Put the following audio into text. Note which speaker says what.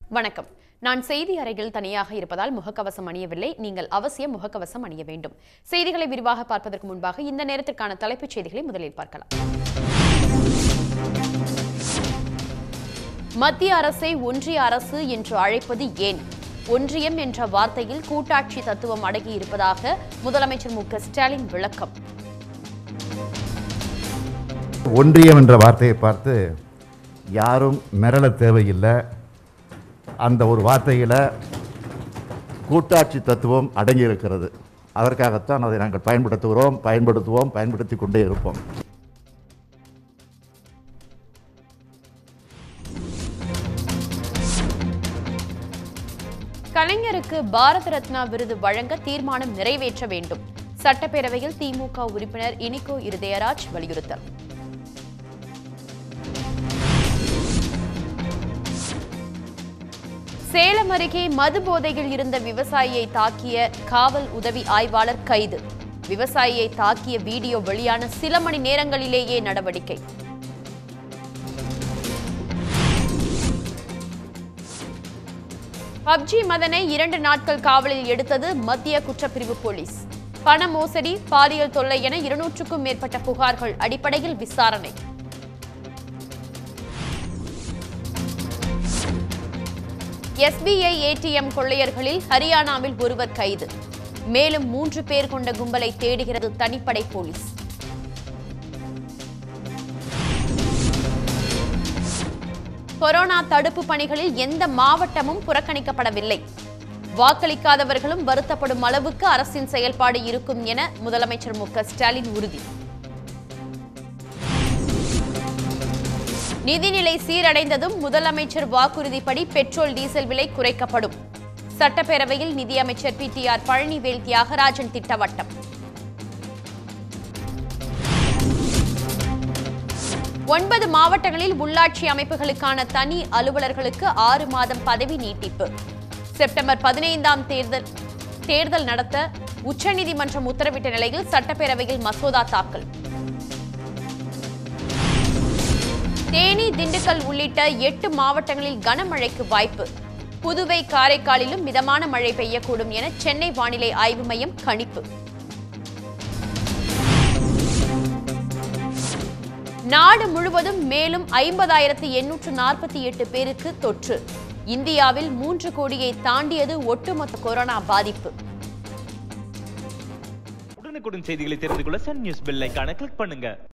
Speaker 1: வணக்கம் நான் செய்தி அறையில் தனியாக இருப்பதால் முகக்கவசம் அணியவில்லை நீங்கள் அவசியம் முகக்கவசம் அணிய வேண்டும் செய்திகளை விரிவாக பார்ப்பதற்கு முன்பாக இந்த நேரத்திற்கான தலைப்புச் செய்திகளை முதலில் பார்க்கலாம் மத்திய அரசை ஒன்றிய அரசு என்று அழைப்பது ஏன் ஒன்றியம் என்ற வார்த்தையில் கூட்டாட்சி தத்துவம் அடங்கி இருப்பதாக முதலமைச்சர் மு க ஸ்டாலின் விளக்கம்
Speaker 2: ஒன்றியம் என்ற வார்த்தையை பார்த்து யாரும் மிரள தேவையில்லை அந்த ஒரு வார்த்தையில் கூட்டாட்சி தத்துவம் அடங்கி இருக்கிறது அதற்காகத்தான் அதை நாங்கள் பயன்படுத்துகிறோம் பயன்படுத்துவோம் பயன்படுத்தி கொண்டே இருப்போம்
Speaker 1: கலைஞருக்கு பாரத ரத்னா விருது வழங்க தீர்மானம் நிறைவேற்ற வேண்டும் சட்டப்பேரவையில் திமுக உறுப்பினர் இனிகோ இருதயராஜ் வலியுறுத்தல் சேலம் அருகே மது போதையில் இருந்த விவசாயியை தாக்கிய காவல் உதவி ஆய்வாளர் கைது விவசாயியை தாக்கிய வீடியோ வெளியான சில மணி நேரங்களிலேயே நடவடிக்கை பப்ஜி மதனை இரண்டு நாட்கள் காவலில் எடுத்தது மத்திய குற்றப்பிரிவு போலீஸ் பண மோசடி பாலியல் தொல்லை என இருநூற்றுக்கும் மேற்பட்ட புகார்கள் அடிப்படையில் விசாரணை எஸ்பிஐ ஏடிஎம் கொள்ளையர்களில் ஹரியானாவில் ஒருவர் கைது மேலும் மூன்று பேர் கொண்ட கும்பலை தேடுகிறது தனிப்படை போலீஸ் கொரோனா தடுப்பு பணிகளில் எந்த மாவட்டமும் புறக்கணிக்கப்படவில்லை வாக்களிக்காதவர்களும் வருத்தப்படும் அளவுக்கு அரசின் செயல்பாடு இருக்கும் என முதலமைச்சர் மு க ஸ்டாலின் உறுதி நிதிநிலை சீரடைந்ததும் முதலமைச்சர் வாக்குறுதிப்படி பெட்ரோல் டீசல் விலை குறைக்கப்படும் சட்டப்பேரவையில் நிதியமைச்சர் P T R Palanivel Thiagarajan திட்டவட்டம் ஒன்பது மாவட்டங்களில் உள்ளாட்சி அமைப்புகளுக்கான தனி அலுவலர்களுக்கு ஆறு மாதம் பதவி நீட்டிப்பு செப்டம்பர் பதினைந்தாம் தேர்தல் தேர்தல் நடத்த உச்சநீதிமன்றம் உத்தரவிட்ட நிலையில் சட்டப்பேரவையில் மசோதா தாக்கல் தேனி திண்டுக்கல் உள்ளிட்ட எட்டு மாவட்டங்களில் கனமழைக்கு வாய்ப்பு புதுவை காரைக்காலிலும் மிதமான மழை பெய்யக்கூடும் என சென்னை வானிலை ஆய்வு மையம் கணிப்பு நாடு முழுவதும் மேலும் ஐம்பதாயிரத்து எண்ணூற்று நாற்பத்தி எட்டு பேருக்கு தொற்று இந்தியாவில் மூன்று கோடியை தாண்டியது ஒட்டுமொத்த கொரோனா பாதிப்பு
Speaker 3: உடனுக்குடன் செய்திகளை தெரிந்து கொள்ள சன் நியூஸ் பெல் ஐகானை கிளிக் பண்ணுங்க